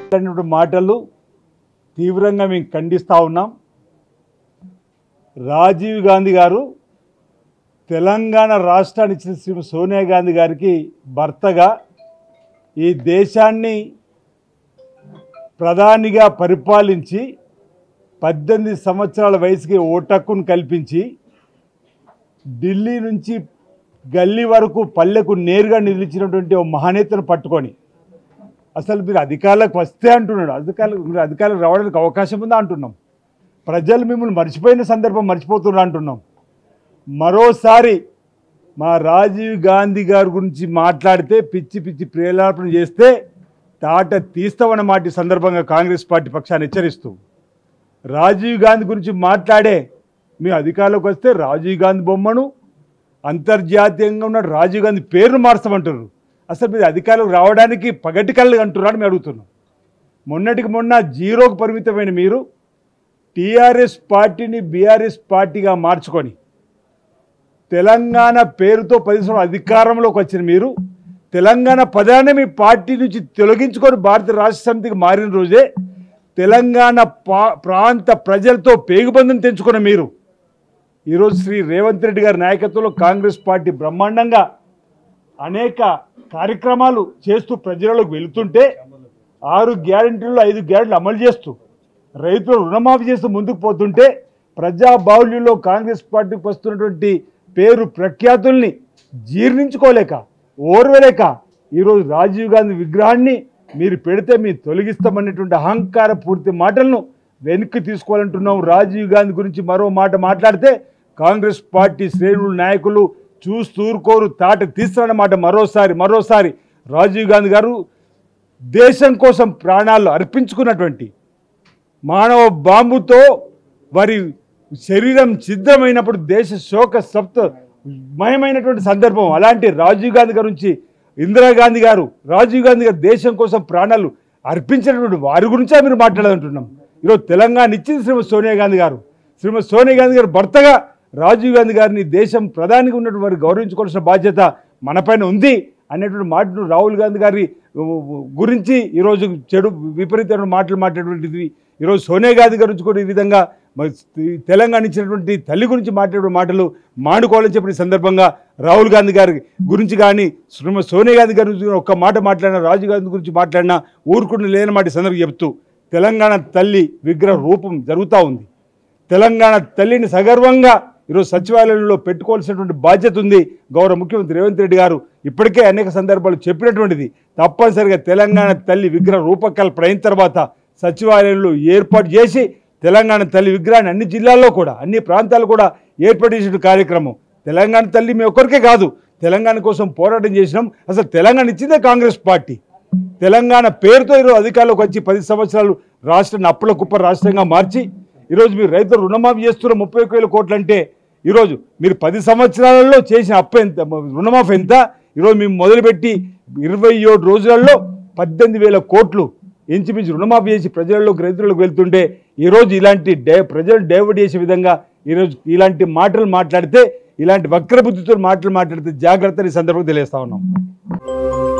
అనేటువంటి మాటలు తీవ్రంగా మేము ఖండిస్తూ ఉన్నాం రాజీవ్ గాంధీ గారు తెలంగాణ రాష్ట్రాన్ని ఇచ్చిన శ్రీ సోనియా గాంధీ గారికి భర్తగా ఈ దేశాన్ని ప్రధానిగా పరిపాలించి పద్దెనిమిది సంవత్సరాల వయసుకి ఓటక్కును కల్పించి ఢిల్లీ నుంచి గల్లీ వరకు పల్లెకు నేరుగా నిలిచినటువంటి ఓ మహానేతను పట్టుకొని అసలు మీరు అధికారులకు వస్తే అంటున్నాడు అధికారులకు మీరు అధికారులకు రావడానికి అవకాశం ఉందా అంటున్నాం ప్రజలు మిమ్మల్ని మర్చిపోయిన సందర్భం మర్చిపోతున్నారు అంటున్నాం మరోసారి మా రాజీవ్ గాంధీ గారి గురించి మాట్లాడితే పిచ్చి పిచ్చి ప్రేలాపన చేస్తే తాట తీస్తామన్న మాట ఈ సందర్భంగా కాంగ్రెస్ పార్టీ పక్షాన్ని హెచ్చరిస్తూ రాజీవ్ గాంధీ గురించి మాట్లాడే మీ అధికారంలోకి వస్తే రాజీవ్ గాంధీ బొమ్మను అంతర్జాతీయంగా ఉన్న రాజీవ్ గాంధీ పేరును మార్చమంటారు అసలు మీరు అధికారంలోకి రావడానికి పగటి కళ్ళు అంటున్నారు అని మేము అడుగుతున్నాం మొన్నటికి మొన్న జీరోకు పరిమితమైన మీరు టీఆర్ఎస్ పార్టీని బీఆర్ఎస్ పార్టీగా మార్చుకొని తెలంగాణ పేరుతో పది సంవత్సరాలు అధికారంలోకి వచ్చిన మీరు తెలంగాణ పదాన్ని మీ పార్టీ నుంచి తొలగించుకొని భారత రాష్ట్ర సమితికి మారిన రోజే తెలంగాణ పా ప్రాంత ప్రజలతో పేగుబంధం తెంచుకున్న మీరు ఈరోజు శ్రీ రేవంత్ రెడ్డి గారి నాయకత్వంలో కాంగ్రెస్ పార్టీ బ్రహ్మాండంగా అనేక కార్యక్రమాలు చేస్తూ ప్రజలకు వెళుతుంటే ఆరు గ్యారెంటీలు ఐదు గ్యారెంటీలు అమలు చేస్తూ రైతులు రుణమాఫీ చేస్తూ ముందుకు పోతుంటే ప్రజా బాహుళ్యంలో కాంగ్రెస్ పార్టీకి వస్తున్నటువంటి పేరు ప్రఖ్యాతుల్ని జీర్ణించుకోలేక ఓర్వలేక ఈరోజు రాజీవ్ గాంధీ విగ్రహాన్ని మీరు పెడితే మీరు తొలగిస్తామనేటువంటి అహంకార పూర్తి మాటలను వెనక్కి తీసుకోవాలంటున్నాం రాజీవ్ గాంధీ గురించి మరో మాట మాట్లాడితే కాంగ్రెస్ పార్టీ శ్రేణులు నాయకులు చూస్తూరుకోరు తాట తీస్తారన్నమాట మరోసారి మరోసారి రాజీవ్ గాంధీ గారు దేశం కోసం ప్రాణాలు అర్పించుకున్నటువంటి మానవ బాంబుతో వారి శరీరం ఛిద్రమైనప్పుడు దేశ శోక సప్త మయమైనటువంటి సందర్భం అలాంటి రాజీవ్ గాంధీ గారి నుంచి ఇందిరాగాంధీ గారు రాజీవ్ గాంధీ గారు దేశం కోసం ప్రాణాలు అర్పించినటువంటి వారి గురించే మీరు మాట్లాడాలంటున్నాం ఈరోజు తెలంగాణ ఇచ్చింది శ్రీమతి సోనియా గాంధీ గారు శ్రీమతి సోనియా గాంధీ గారు భర్తగా రాజీవ్ గాంధీ గారిని దేశం ప్రధానిగా ఉన్నటువంటి వారు గౌరవించుకోవాల్సిన బాధ్యత మనపైన ఉంది అనేటువంటి మాటను రాహుల్ గాంధీ గారి ఉ, ఉ, గురించి ఈరోజు చెడు విపరీతమైన మాటలు మాట్లాడేటువంటిది ఈరోజు సోనియా గాంధీ గారి గురించి కూడా ఈ విధంగా మరి ఈ తెలంగాణ ఇచ్చినటువంటి తల్లి గురించి మాట్లాడే మాటలు మానుకోవాలని చెప్పిన ఈ సందర్భంగా రాహుల్ గాంధీ గారి గురించి కానీ శ్రీమతి సోనియా గాంధీ గారి గురించి ఒక్క మాట మాట్లాడినా రాజీవ్ గాంధీ గురించి మాట్లాడినా ఊరుకుండా లేని మాట ఈ సందర్భంగా చెప్తూ తెలంగాణ తల్లి విగ్రహ రూపం జరుగుతూ ఉంది తెలంగాణ తల్లిని సగర్వంగా ఈరోజు సచివాలయంలో పెట్టుకోవాల్సినటువంటి బాధ్యత ఉంది గౌరవ ముఖ్యమంత్రి రేవంత్ రెడ్డి గారు ఇప్పటికే అనేక సందర్భాలు చెప్పినటువంటిది తప్పనిసరిగా తెలంగాణ తల్లి విగ్రహ రూపకల్పన అయిన తర్వాత సచివాలయంలో ఏర్పాటు చేసి తెలంగాణ తల్లి విగ్రహాన్ని అన్ని జిల్లాల్లో కూడా అన్ని ప్రాంతాలు కూడా ఏర్పాటు చేసిన కార్యక్రమం తెలంగాణ తల్లి మీ ఒక్కరికే కాదు తెలంగాణ కోసం పోరాటం చేసినాం అసలు తెలంగాణ ఇచ్చిందే కాంగ్రెస్ పార్టీ తెలంగాణ పేరుతో ఈరోజు అధికారంలోకి వచ్చి పది సంవత్సరాలు రాష్ట్రాన్ని అప్పుల కుప్ప రాష్ట్రంగా మార్చి ఈరోజు మీరు రైతులు రుణమాఫీ చేస్తున్న ముప్పై ఒక్క వేల కోట్లు అంటే ఈరోజు మీరు పది సంవత్సరాలలో చేసిన అప్పు ఎంత రుణమాఫీ ఎంత ఈరోజు మేము మొదలుపెట్టి ఇరవై ఏడు రోజులలో పద్దెనిమిది వేల కోట్లు ఇంచుమించు రుణమాఫీ చేసి ప్రజల్లోకి రైతులకు వెళ్తుంటే ఈరోజు ఇలాంటి డే ప్రజలు డైవర్ట్ చేసే విధంగా ఈరోజు ఇలాంటి మాటలు మాట్లాడితే ఇలాంటి వక్రబుద్ధితో మాటలు మాట్లాడితే జాగ్రత్తని ఈ సందర్భంగా తెలియజేస్తా ఉన్నాం